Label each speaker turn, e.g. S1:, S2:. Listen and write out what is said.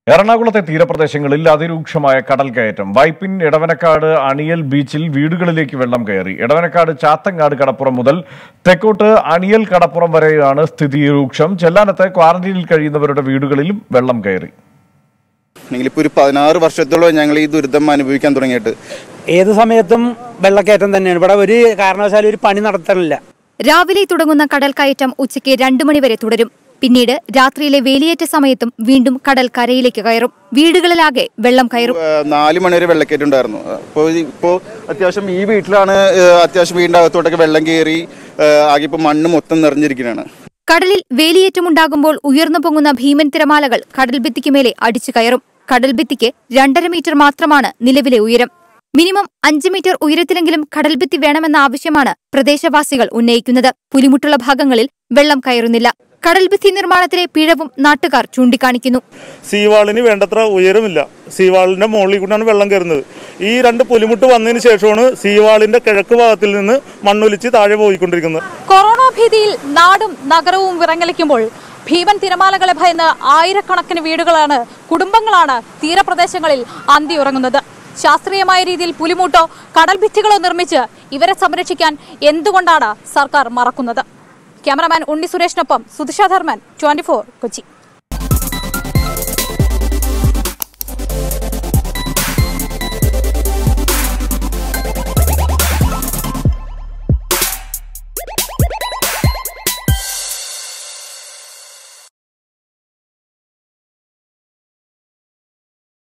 S1: എറണാകുളത്തെ തീരപ്രദേശങ്ങളിൽ അതിരൂക്ഷമായ കടൽ കയറ്റം വൈപ്പിൻ എടവനക്കാട് അണിയൽ ബീച്ചിൽ വീടുകളിലേക്ക് വെള്ളം കയറി എടവനക്കാട് ചാത്തങ്ങാട് കടപ്പുറം മുതൽ തെക്കോട്ട് അണിയൽ കടപ്പുറം വരെയാണ് സ്ഥിതി രൂക്ഷം ചെല്ലാനത്ത് ക്വാറന്റീനിൽ കഴിയുന്നവരുടെ വീടുകളിലും വെള്ളം കയറി
S2: ഇപ്പോൾ ഒരു പതിനാറ് വർഷത്തോളം ഞങ്ങൾ ഈ ദുരിതം അനുഭവിക്കാൻ തുടങ്ങിയിട്ട്
S3: ഏത് സമയത്തും വെള്ളക്കയറ്റം തന്നെയാണ് ഇവിടെ ഒരു കാരണവശാലും ഒരു പണി നടത്തണില്ല
S4: രാവിലെ തുടങ്ങുന്ന കടൽ കയറ്റം ഉച്ചയ്ക്ക് രണ്ടു മണിവരെ തുടരും പിന്നീട് രാത്രിയിലെ വേലിയേറ്റ സമയത്തും വീണ്ടും കടൽ കരയിലേക്ക് കയറും വീടുകളിലാകെ വെള്ളം കയറും
S2: ഏഹ് നാല് മണി വരെ വെള്ളക്കേറ്റുണ്ടായിരുന്നു അപ്പോൾ ഇപ്പോൾ അത്യാവശ്യം ഈ വീട്ടിലാണ് ഏഹ് അത്യാവശ്യം വീടിൻ്റെ അകത്തോട്ടൊക്കെ വെള്ളം കയറി ഏഹ് ആകെ ഇപ്പോൾ മണ്ണ് മൊത്തം നിറഞ്ഞിരിക്കുകയാണ്
S4: കടലിൽ വേലിയേറ്റമുണ്ടാകുമ്പോൾ ഉയർന്നു പൊങ്ങുന്ന ഭീമൻ തിരമാലകൾ കടൽഭിത്തിക്ക് മേലെ അടിച്ചു കയറും കടൽഭിത്തിക്ക് രണ്ടര മീറ്റർ മാത്രമാണ് നിലവിലെ ഉയരം മിനിമം അഞ്ച് മീറ്റർ ഉയരത്തിലെങ്കിലും കടൽഭിത്തി വേണമെന്ന ആവശ്യമാണ് പ്രദേശവാസികൾ ഉന്നയിക്കുന്നത് പുലിമുട്ടുള്ള ഭാഗങ്ങളിൽ വെള്ളം കയറുന്നില്ല കടൽഭിത്തി നിർമ്മാണത്തിലെ പിഴവും നാട്ടുകാർ ചൂണ്ടിക്കാണിക്കുന്നു
S5: സീവാളിന് വേണ്ടത്ര ഉയരമില്ല സീവാളിന്റെ മുകളിൽ കൂടാണ് വെള്ളം കയറുന്നത് ഈ രണ്ട് പുലിമുട്ട് വന്നതിന് ശേഷമാണ് സീവാളിന്റെ കിഴക്ക് ഭാഗത്തിൽ നിന്ന് മണ്ണൊലിച്ച് താഴെ പോയിക്കൊണ്ടിരിക്കുന്നത്
S6: കൊറോണ ഭീതിയിൽ നാടും നഗരവും വിറങ്ങലിക്കുമ്പോൾ ഭീമൻ തിരമാലകളെ ഭയന്ന് ആയിരക്കണക്കിന് വീടുകളാണ് കുടുംബങ്ങളാണ് തീരപ്രദേശങ്ങളിൽ അന്തിയുറങ്ങുന്നത് ശാസ്ത്രീയമായ രീതിയിൽ പുലിമുട്ടോ കടൽ ഭിത്തികളോ നിർമ്മിച്ച് ഇവരെ സംരക്ഷിക്കാൻ എന്തുകൊണ്ടാണ് സർക്കാർ മറക്കുന്നത് ക്യാമറമാൻ ഉണ്ണി സുരേഷിനൊപ്പം സുധിഷ ധർമ്മൻ ട്വന്റി കൊച്ചി